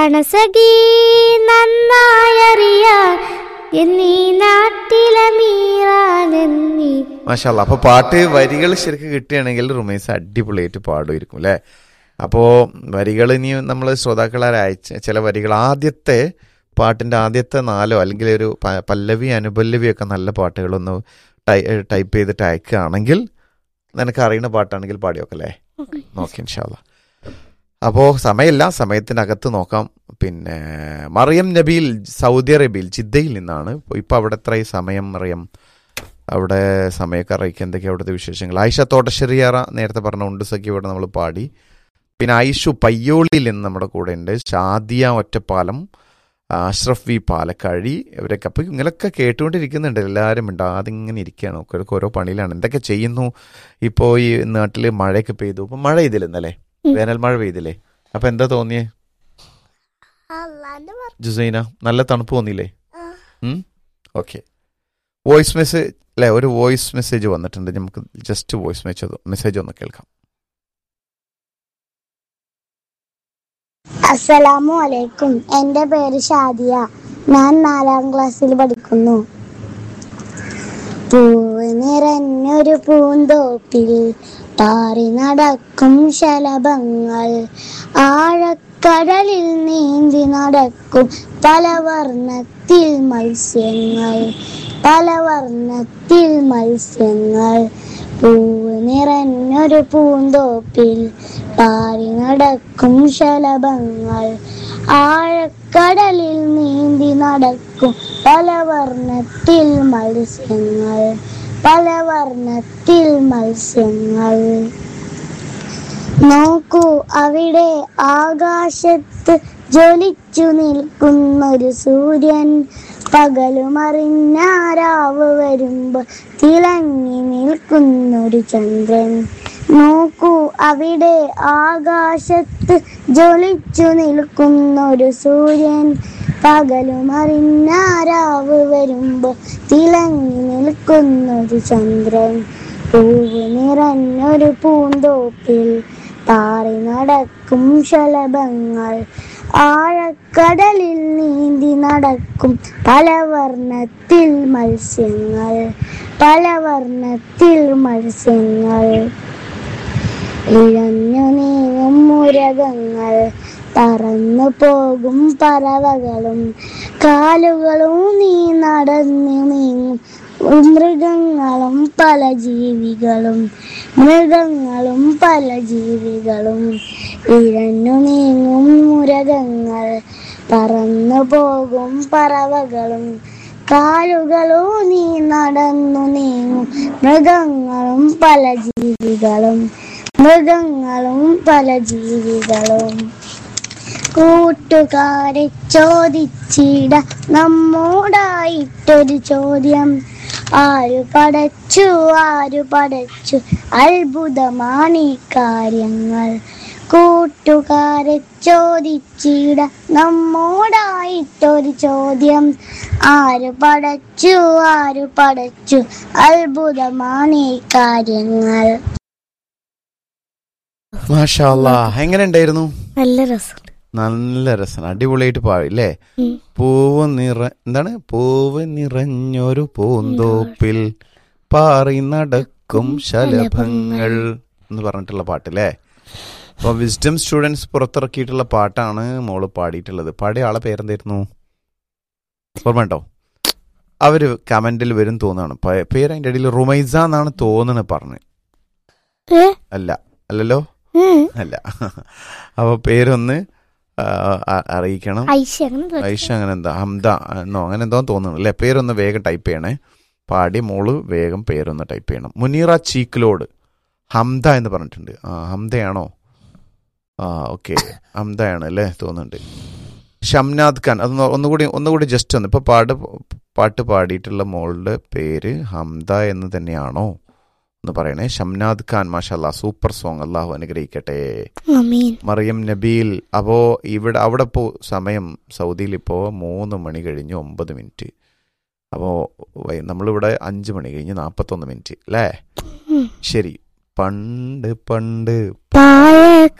പ്രാണസഖി നന്നായറിയാൻ എന്നീ നാട്ടിലെ മീറാനെന്നീ മാഷാല്ല അപ്പൊ പാട്ട് വരികൾ ശരിക്കും കിട്ടുകയാണെങ്കിൽ റുമൈസ് അടിപൊളിയായിട്ട് പാടുമായിരിക്കും അല്ലേ അപ്പോൾ വരികൾ ഇനി നമ്മൾ ശ്രോതാക്കളെ അയച്ച ചില വരികൾ ആദ്യത്തെ പാട്ടിന്റെ ആദ്യത്തെ നാലോ അല്ലെങ്കിൽ ഒരു പ- പല്ലവി അനുപല്ലവി ഒക്കെ നല്ല പാട്ടുകളൊന്ന് ടൈ- ടൈപ്പ് ചെയ്തിട്ട് അയക്കുകയാണെങ്കിൽ നിനക്ക് അറിയുന്ന പാട്ടാണെങ്കിൽ പാടിയോക്കെ അല്ലേ നോക്കി ഇൻഷാല്ല അപ്പോൾ സമയമില്ല സമയത്തിനകത്ത് നോക്കാം പിന്നെ മറിയം നബിയിൽ സൗദി അറേബ്യയിൽ ജിദ്ദയിൽ നിന്നാണ് ഇപ്പോൾ അവിടെ എത്ര ഈ സമയം മറിയം അവിടെ സമയമൊക്കെ അറിയിക്കുക എന്തൊക്കെയാണ് അവിടുത്തെ വിശേഷങ്ങൾ ആയിഷ തോട്ടശ്ശേരിയാറ നേരത്തെ പറഞ്ഞ ഉണ്ട് സഖി ഇവിടെ നമ്മൾ പാടി പിന്നെ ഐഷു പയ്യോളിയിൽ നിന്ന് നമ്മുടെ കൂടെ ഉണ്ട് ഷാദിയ ഒറ്റപ്പാലം അഷ്റഫ് വി പാലക്കാഴി ഇവരൊക്കെ അപ്പോൾ ഇങ്ങനെയൊക്കെ കേട്ടുകൊണ്ടിരിക്കുന്നുണ്ട് എല്ലാവരും ഉണ്ട് അതിങ്ങനെ ഇരിക്കുകയാണ് ഒക്കെ ഓരോ പണിയിലാണ് എന്തൊക്കെ ചെയ്യുന്നു ഇപ്പോൾ ഈ നാട്ടിൽ മഴയൊക്കെ പെയ്തു ഇപ്പം മഴ പെയ്തില്ല ഇന്നലെ ഉം. വേനൽ മഴ പെയ്തില്ലേ അപ്പം എന്താ തോന്നിയേ അല്ലാണ്ട് ജുസൈന നല്ല തണുപ്പ് തോന്നിയില്ലേ ഓക്കെ വോയിസ് മെസ്സേജ് അല്ലെ ഒരു വോയിസ് മെസ്സേജ് വന്നിട്ടുണ്ട് നമുക്ക് ജസ്റ്റ് വോയിസ് മെസ്സേജ് മെസ്സേജ് ഒന്ന് കേൾക്കാം അസ്സലാമു അലൈക്കും എൻ്റെ പേര് ഷാദിയ ഞാൻ നാലാം ക്ലാസ്സിൽ പഠിക്കുന്നു പൂവ് നിറഞ്ഞൊരു പൂന്തോപ്പിൽ പാറി നടക്കും ശലഭങ്ങൾ ആഴക്കടലിൽ നീന്തി നടക്കും പല വർണ്ണത്തിൽ മത്സ്യങ്ങൾ പല വർണ്ണത്തിൽ മത്സ്യങ്ങൾ പൂവ് നിറഞ്ഞൊരു പൂന്തോപ്പിൽ പാറി നടക്കും ശലഭങ്ങൾ ആഴക്കടലിൽ നീന്തി നടക്കും പല വർണ്ണത്തിൽ മത്സ്യങ്ങൾ പല വർണ്ണത്തിൽ മത്സ്യങ്ങൾ നോക്കൂ അവിടെ ആകാശത്ത് ജ്വലിച്ചു നിൽക്കുന്നൊരു സൂര്യൻ പകലുമറിഞ്ഞാരാവ് വരുമ്പോൾ തിളങ്ങി നിൽക്കുന്നൊരു ചന്ദ്രൻ നോക്കൂ അവിടെ ആകാശത്ത് ജ്വലിച്ചു നിൽക്കുന്നൊരു സൂര്യൻ പകലുമറിഞ്ഞാരാവ് വരുമ്പോൾ തിളങ്ങി നിൽക്കുന്നൊരു ചന്ദ്രൻ പൂവ് നിറഞ്ഞൊരു പൂന്തോപ്പിൽ പാറി നടക്കും ശലഭങ്ങൾ ആഴക്കടലിൽ നീന്തി നടക്കും പല വർണ്ണത്തിൽ മത്സ്യങ്ങൾ പല വർണ്ണത്തിൽ മത്സ്യങ്ങൾ ഇഴഞ്ഞു നീങ്ങും മുരകങ്ങൾ പറന്നു പോകും പറവകളും കാലുകളും നീ നടന്നു നീങ്ങും മൃഗങ്ങളും പല ജീവികളും മൃഗങ്ങളും പല ജീവികളും ഇഴഞ്ഞു നീങ്ങും മുരകങ്ങൾ പറന്നു പോകും പറവകളും കാലുകളോ നീ നടന്നു നീങ്ങും മൃഗങ്ങളും പല ജീവികളും മൃഗങ്ങളും പല ജീവികളും കൂട്ടുകാരെ ചോദിച്ചിട നമ്മോടായിട്ടൊരു ചോദ്യം ആരു പടച്ചു ആരു പടച്ചു അത്ഭുതമാണ് ഈ കാര്യങ്ങൾ കൂട്ടുകാരെ ചോദിച്ചിട നമ്മോടായിട്ടൊരു ചോദ്യം ആര് പടച്ചു ആരു പടച്ചു അത്ഭുതമാണ് ഈ കാര്യങ്ങൾ മാഷാല്ല എങ്ങനെ ഉണ്ടായിരുന്നു നല്ല രസമുണ്ട് നല്ല രസം അടിപൊളിയായിട്ട് പാടില്ലേ ഉം. പൂവ് നിറ എന്താണ് പൂവ് നിറഞ്ഞൊരു പൂന്തോപ്പിൽ പാറി നടക്കും ശലഭങ്ങൾ എന്ന് പറഞ്ഞിട്ടുള്ള പാട്ടില്ലേ അപ്പോൾ വിസ്ഡം സ്റ്റുഡൻസ് പുറത്തിറക്കിയിട്ടുള്ള പാട്ടാണ് മോള് പാടിയിട്ടുള്ളത് പാടിയ ആളെ പേരെന്തായിരുന്നു ഓർമ്മ ഉണ്ടോ അവര് കമന്റിൽ വരും തോന്നാണ് പ- പേര് അതിന്റെ ഇടയിൽ റുമൈസ എന്നാണ് തോന്നുന്നത് പറഞ്ഞ് ഏ? അല്ല അല്ലല്ലോ ഉം. അല്ല അപ്പൊ പേരൊന്ന് ആ, അ- അറിയിക്കണം ഐഷ അങ്ങനെ പറ- ഐഷ അങ്ങനെ എന്താ ഹംദ എന്നോ അങ്ങനെ എന്തോ തോന്നുന്നു അല്ലേ പേരൊന്ന് വേഗം ടൈപ്പ് ചെയ്യണേ പാടി മോള് വേഗം പേരൊന്ന് ടൈപ്പ് ചെയ്യണം മുനീറ ചീക്കിലോട് ഹംദ എന്ന് പറഞ്ഞിട്ടുണ്ട് ആ ഹംദയാണോ ആ ഓക്കെ ഹംദയാണ് അല്ലേ തോന്നുന്നുണ്ട് ഷംനാദ് ഖാൻ അത് ഒന്നുകൂടി ഒന്നുകൂടി ജസ്റ്റ് ഒന്ന് ഇപ്പൊ പാട്ട് പാട്ട് പാടിയിട്ടുള്ള മോളുടെ പേര് ഹംദ എന്ന് തന്നെയാണോ എന്ന് പറയണേ ഷംനാദ് ഖാൻ മാഷല്ല സൂപ്പർ സോങ് അള്ളാഹു അനുഗ്രഹിക്കട്ടെ ആമീൻ മറിയം നബീൽ അപ്പോ ഇവിടെ അവിടെ പോ സമയം സൗദിയിൽ ഇപ്പോ മൂന്ന് മണി കഴിഞ്ഞ് ഒമ്പത് മിനിറ്റ് അപ്പോ വൈ- നമ്മളിവിടെ അഞ്ച് മണി കഴിഞ്ഞ് നാപ്പത്തൊന്ന് മിനിറ്റ് അല്ലേ ഉം. ശരി പണ്ട് പണ്ട് പായ